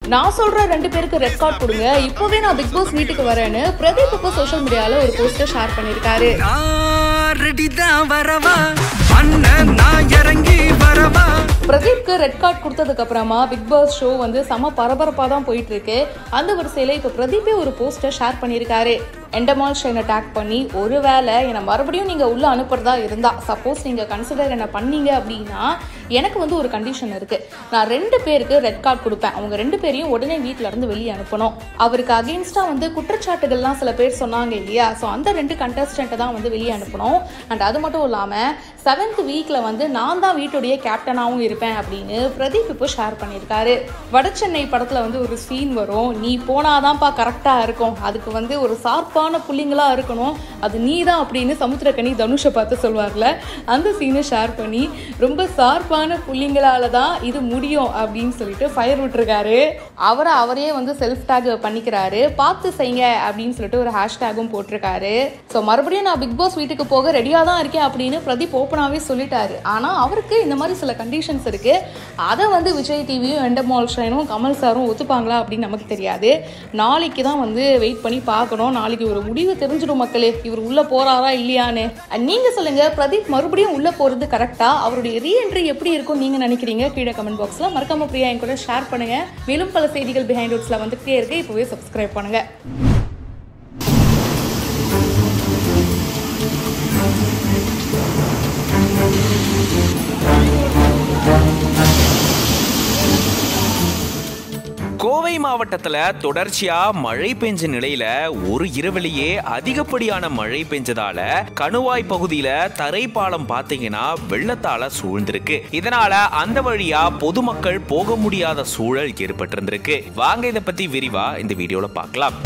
நான் சொல்ற ரெண்டு பேருக்கு ரெட் கார்டு கொடுங்க இப்போவே நான் பிக் பாஸ் வீட்டுக்கு வரேன்னு பிரதீப் இப்போ சோஷியல் மீடியால ஒரு போஸ்டர் ஷேர் பண்ணிருக்காரு ரெடிதான் வரவா அண்ணன் நான் இறங்கி வரவா பிரதீப்க்கு ரெட் கார்டு கொடுத்ததுக்கு அப்புறமா பிக் பாஸ் ஷோ வந்து செம பரபரப்பா தான் போயிட்டு இருக்கு அந்த வரிசையில இப்ப பிரதீப்பே ஒரு போஸ்டர் ஷேர் பண்ணியிருக்காரு எண்டமால் ஷைனை டேக் பண்ணி ஒருவேளை என்னை மறுபடியும் நீங்க உள்ள அனுப்புறதா இருந்தா சப்போஸ் நீங்க கன்சிடர் என்ன பண்ணீங்க அப்படின்னா எனக்கு வந்து ஒரு கண்டிஷன் இருக்கு நான் ரெண்டு பேருக்கு ரெட் கார்டு கொடுப்பேன் அவங்க ரெண்டு பேரையும் உடனே வீட்ல இருந்து வெளியே அனுப்பணும் அவருக்கு அகேன்ஸ்டா வந்து குற்றச்சாட்டுகள்லாம் சில பேர் சொன்னாங்க இல்லையா ஸோ அந்த ரெண்டு கண்டஸ்டண்ட்டை தான் வந்து வெளியே அனுப்பணும் அண்ட் அது மட்டும் இல்லாம செவன்த் வீக்ல வந்து நான் தான் வீட்டுடைய கேப்டனாகவும் இருப்பேன் அப்படின்னு பிரதீப் இப்போ ஷேர் பண்ணியிருக்காரு வடசென்னை படத்துல வந்து ஒரு சீன் வரும் நீ போனாதான்ப்பா கரெக்டா இருக்கும் அதுக்கு வந்து ஒரு சார்பான புள்ளிங்களா இருக்கணும் அது நீ தான் அப்படின்னு சமுத்திரக்கனி தனுஷை பார்த்து சொல்வார்ல அந்த சீனை ஷேர் பண்ணி ரொம்ப சார்பான புள்ளிங்களால தான் இது முடியும் அப்படின்னு சொல்லிட்டு ஃபயர் விட்டுருக்காரு அவரை அவரே வந்து செல்ஃப் டேக் பண்ணிக்கிறாரு பார்த்து செய்யுங்க அப்படின்னு சொல்லிட்டு ஒரு ஹேஷ்டேகும் போட்டிருக்காரு ஸோ மறுபடியும் நான் பிக் பாஸ் வீட்டுக்கு போக ரெடியாக தான் இருக்கேன் அப்படின்னு பிரதீப் ஓப்பனாகவே சொல்லிட்டாரு ஆனால் அவருக்கு இந்த மாதிரி சில கண்டிஷன்ஸ் இருக்கு அதை வந்து விஜய் டிவியும் எண்டமால் ஷைனும் கமல் சாரும் ஒத்துப்பாங்களா அப்படின்னு நமக்கு தெரியாது நாளைக்கு தான் வந்து வெயிட் பண்ணி பார்க்கணும் நாளைக்கு ஒரு முடிவு தெரிஞ்சிடும் மக்களே இவர் உள்ள போறாரா இல்லையான்னு And நீங்க சொல்லுங்க பிரதீப் மறுபடியும் உள்ள போறது கரெக்டா அவருடைய ரீஎன்ட்ரி எப்படி இருக்கும் நீங்க நினைக்கிறீங்க கீழே கமெண்ட் பாக்ஸ்ல மறக்காம பிரியா என் கூட ஷேர் பண்ணுங்க மேலும் பல செய்திகள் பிஹைண்ட் ரூட்ஸ்ல வந்துட்டே இருக்கு இப்பவே சப்ஸ்கிரைப் பண்ணுங்க கோவை மாவட்டத்துல தொடர்ச்சியா மழை பெஞ்ச நிலையில ஒரு இரவிலேயே அதிகப்படியான மழை பெஞ்சதால கணுவாய் பகுதியில தரைப்பாலம் பாத்தீங்கன்னா வெள்ளத்தால சூழ்ந்திருக்கு இதனால அந்த வழியா பொதுமக்கள் போக முடியாத சூழல் ஏற்பட்டிருந்திருக்கு வாங்க இதை பத்தி விரிவா இந்த வீடியோல பார்க்கலாம்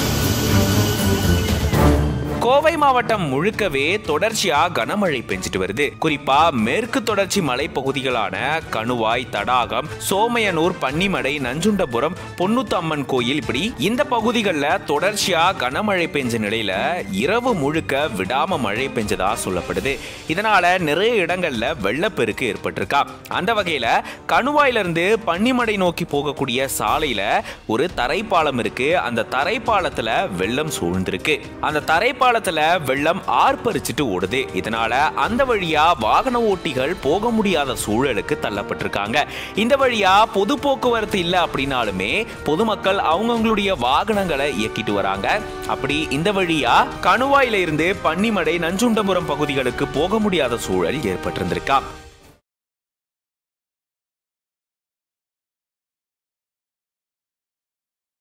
கோவை மாவட்டம் முழுக்கவே தொடர்ச்சியா கனமழை பெஞ்சிட்டு வருது குறிப்பா மேற்கு தொடர்ச்சி மலைப்பகுதிகளான கணுவாய் தடாகம் சோமையனூர் பன்னிமடை நஞ்சுண்டபுரம் பொன்னுத்தம்மன் கோயில் இப்படி இந்த பகுதிகளில் தொடர்ச்சியா கனமழை பெஞ்ச நிலையில இரவு முழுக்க விடாம மழை பெஞ்சதா சொல்லப்படுது இதனால நிறைய இடங்கள்ல வெள்ளப்பெருக்கு ஏற்பட்டிருக்கா அந்த வகையில கணுவாயில இருந்து பன்னிமடை நோக்கி போகக்கூடிய சாலையில ஒரு தரைப்பாலம் இருக்கு அந்த தரைப்பாலத்துல வெள்ளம் சூழ்ந்திருக்கு அந்த தரைப்பாலத்துல வெள்ளம் ஆர்ப்பரிச்சிட்டு ஓடுது இதனால அந்த வழியா வாகன ஓட்டிகள் போக முடியாத சூழலுக்கு தள்ளப்பட்டிருக்காங்க இந்த வழியா பொது போக்குவரத்து இல்லை அப்படின்னாலுமே பொதுமக்கள் அவங்கவுங்களுடைய வாகனங்களை இயக்கிட்டு வராங்க அப்படி இந்த வழியா கணுவாயில இருந்து பன்னிமடை நஞ்சுண்டபுரம் பகுதிகளுக்கு போக முடியாத சூழல் ஏற்பட்டிருந்திருக்கா